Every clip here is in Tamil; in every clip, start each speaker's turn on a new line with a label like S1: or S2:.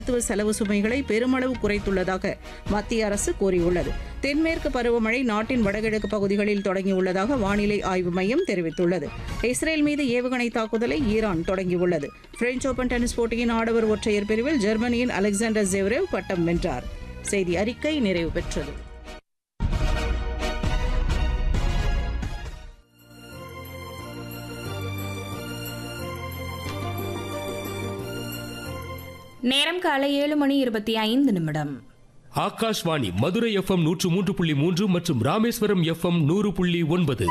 S1: மருத்துவ செலவு சுமைகளை பெருமளவு குறைத்துள்ளதாக மத்திய அரசு கூறியுள்ளது தென்மேற்கு பருவமழை நாட்டின் வடகிழக்கு பகுதிகளில் தொடங்கியுள்ளதாக வானிலை ஆய்வு மையம் தெரிவித்துள்ளது இஸ்ரேல் மீது ஏவுகணை தாக்குதலை ஈரான் தொடங்கியுள்ளது பிரெஞ்ச் ஓபன் டென்னிஸ் போட்டியின் ஆடவர் ஒற்றையர் பிரிவில் ஜெர்மனியின் அலெக்சாண்டர் ஜெவ்ரேவ் பட்டம் வென்றார் செய்தி அறிக்கை நிறைவு பெற்றது
S2: நேரம் காலை ஏழு மணி இருபத்தி ஐந்து நிமிடம்
S3: ஆகாஷ்வாணி மதுரை எஃப்எம் நூற்று மூன்று புள்ளி மூன்று மற்றும் ராமேஸ்வரம் எஃப்எம் நூறு புள்ளி ஒன்பது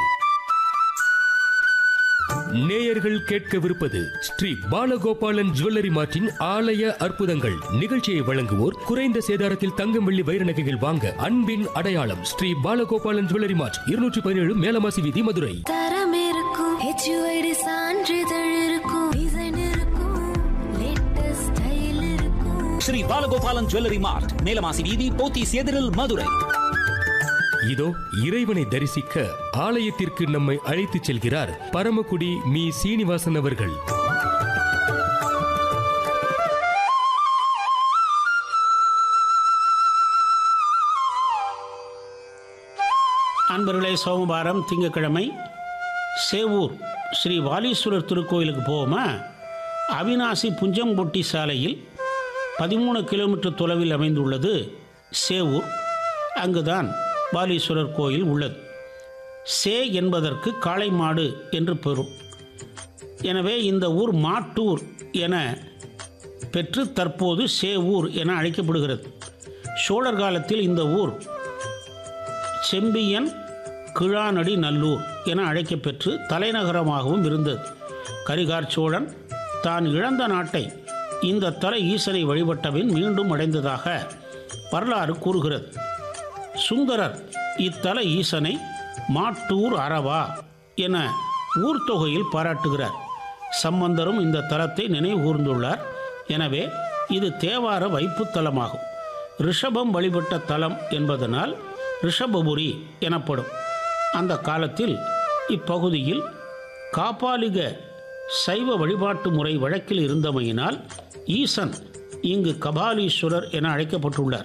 S3: நேயர்கள் கேட்கவிருப்பது ஸ்ரீ பாலகோபாலன் ஜுவல்லரி மார்ட்டின் ஆலய அற்புதங்கள் நிகழ்ச்சியை வழங்குவோர் குறைந்த சேதாரத்தில் தங்கம் வெள்ளி வைர நகைகள் வாங்க அன்பின் அடையாளம் ஸ்ரீ பாலகோபாலன் ஜுவல்லரி மார்ட் இருநூற்றி பதினேழு மேலமாசி வீதி மதுரை
S4: தரம் இருக்கும் ஹெச்யூஐடி சான்றிதழ் இருக்கும் டிசைன் இருக்கும் லேட்டஸ்ட் ஸ்டைல் இருக்கும்
S5: ஸ்ரீ பாலகோபாலன் ஜுவல்லரி மார்ட் மேலமாசி வீதி போத்தீஸ் எதிரில் மதுரை
S3: இதோ இறைவனை தரிசிக்க ஆலயத்திற்கு நம்மை அழைத்துச் செல்கிறார் பரமக்குடி மீ சீனிவாசன் அவர்கள்
S6: அன்பர்களே சோமவாரம் திங்கட்கிழமை சேவூர் ஸ்ரீ வாலீஸ்வரர் திருக்கோயிலுக்கு போவோமா அவினாசி புஞ்சம்பொட்டி சாலையில் பதிமூணு கிலோமீட்டர் தொலைவில் அமைந்துள்ளது சேவூர் அங்குதான் வாலீஸ்வரர் கோயில் உள்ளது சே என்பதற்கு காளை மாடு என்று பெறும் எனவே இந்த ஊர் மாட்டூர் என பெற்று தற்போது சேவூர் என அழைக்கப்படுகிறது சோழர் காலத்தில் இந்த ஊர் செம்பியன் கிழானடி நல்லூர் என அழைக்கப்பெற்று தலைநகரமாகவும் இருந்தது கரிகார் சோழன் தான் இழந்த நாட்டை இந்த தல ஈசனை வழிபட்டபின் மீண்டும் அடைந்ததாக வரலாறு கூறுகிறது சுந்தரர் இத்தல ஈசனை மாட்டூர் அரவா என ஊர்த்தொகையில் பாராட்டுகிறார் சம்பந்தரும் இந்த தலத்தை நினைவு கூர்ந்துள்ளார் எனவே இது தேவார வைப்புத் தலமாகும் ரிஷபம் வழிபட்ட தலம் என்பதனால் ரிஷபபுரி எனப்படும் அந்த காலத்தில் இப்பகுதியில் காப்பாலிக சைவ வழிபாட்டு முறை வழக்கில் இருந்தமையினால் ஈசன் இங்கு கபாலீஸ்வரர் என அழைக்கப்பட்டுள்ளார்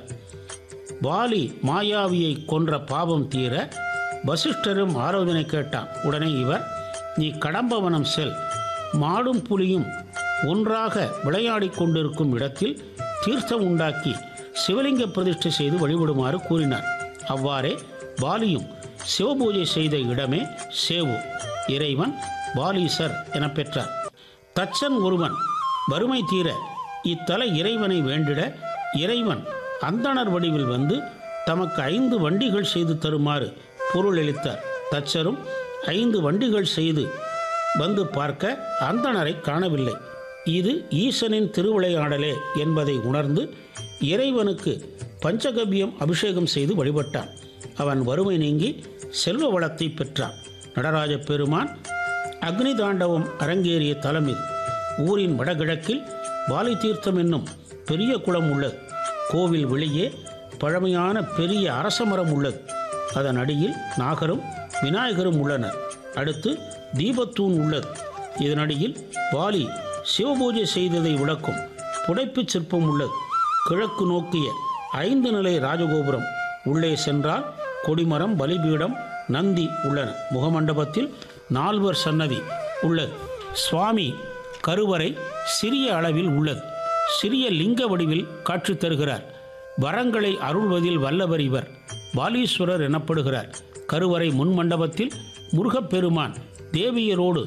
S6: வாலி மாயாவியை கொன்ற பாவம் தீர வசிஷ்டரும் ஆலோசனை கேட்டான் உடனே இவர் நீ கடம்பவனம் செல் மாடும் புலியும் ஒன்றாக விளையாடிக் கொண்டிருக்கும் இடத்தில் தீர்த்தம் உண்டாக்கி சிவலிங்க பிரதிஷ்டை செய்து வழிபடுமாறு கூறினார் அவ்வாறே வாலியும் சிவபூஜை செய்த இடமே சேவு இறைவன் வாலீசர் என பெற்றார் தச்சன் ஒருவன் வறுமை தீர இத்தல இறைவனை வேண்டிட இறைவன் அந்தணர் வடிவில் வந்து தமக்கு ஐந்து வண்டிகள் செய்து தருமாறு பொருள் அளித்தார் தச்சரும் ஐந்து வண்டிகள் செய்து வந்து பார்க்க அந்தணரை காணவில்லை இது ஈசனின் திருவிளையாடலே என்பதை உணர்ந்து இறைவனுக்கு பஞ்சகவ்யம் அபிஷேகம் செய்து வழிபட்டான் அவன் வறுமை நீங்கி செல்வ வளத்தை பெற்றான் நடராஜ பெருமான் அக்னி தாண்டவம் அரங்கேறிய தலம் இது ஊரின் வடகிழக்கில் வாலி தீர்த்தம் என்னும் பெரிய குளம் உள்ளது கோவில் வெளியே பழமையான பெரிய அரசமரம் உள்ளது அதன் அடியில் நாகரும் விநாயகரும் உள்ளனர் அடுத்து தீபத்தூண் உள்ளது இதனடியில் வாலி சிவபூஜை செய்ததை விளக்கும் புடைப்புச் சிற்பம் உள்ளது கிழக்கு நோக்கிய ஐந்து நிலை ராஜகோபுரம் உள்ளே சென்றால் கொடிமரம் பலிபீடம் நந்தி உள்ளன முகமண்டபத்தில் நால்வர் சன்னதி உள்ளது சுவாமி கருவறை சிறிய அளவில் உள்ளது சிறிய லிங்க வடிவில் காட்சி தருகிறார் வரங்களை அருள்வதில் வல்லவர் இவர் பாலீஸ்வரர் எனப்படுகிறார் கருவறை முன்மண்டபத்தில் முருகப்பெருமான் தேவியரோடு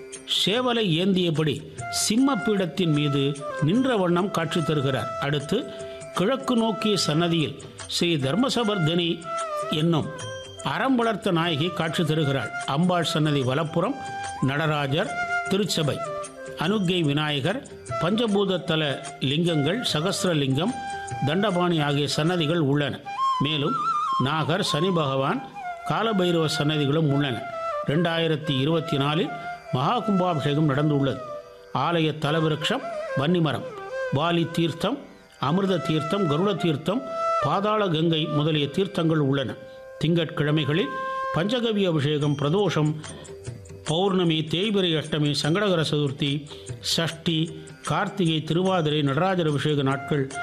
S6: சேவலை ஏந்தியபடி சிம்மப்பீடத்தின் மீது நின்ற வண்ணம் காட்சி தருகிறார் அடுத்து கிழக்கு நோக்கிய சன்னதியில் ஸ்ரீ தர்மசபர்தனி என்னும் அறம் வளர்த்த நாயகி காட்சி தருகிறாள் அம்பாள் சன்னதி வலப்புறம் நடராஜர் திருச்சபை அனுக்கை விநாயகர் பஞ்சபூத தல லிங்கங்கள் சகஸ்ரலிங்கம் தண்டபாணி ஆகிய சன்னதிகள் உள்ளன மேலும் நாகர் சனி பகவான் காலபைரவ சன்னதிகளும் உள்ளன ரெண்டாயிரத்தி இருபத்தி நாலில் மகா கும்பாபிஷேகம் நடந்துள்ளது ஆலய தலவிருட்சம் வன்னிமரம் வாலி தீர்த்தம் அமிர்த தீர்த்தம் கருட தீர்த்தம் பாதாள கங்கை முதலிய தீர்த்தங்கள் உள்ளன திங்கட்கிழமைகளில் பஞ்சகவி அபிஷேகம் பிரதோஷம் பௌர்ணமி தேய்பிரை அஷ்டமி சங்கடகர சதுர்த்தி சஷ்டி கார்த்திகை திருவாதிரை நடராஜர் அபிஷேக நாட்கள்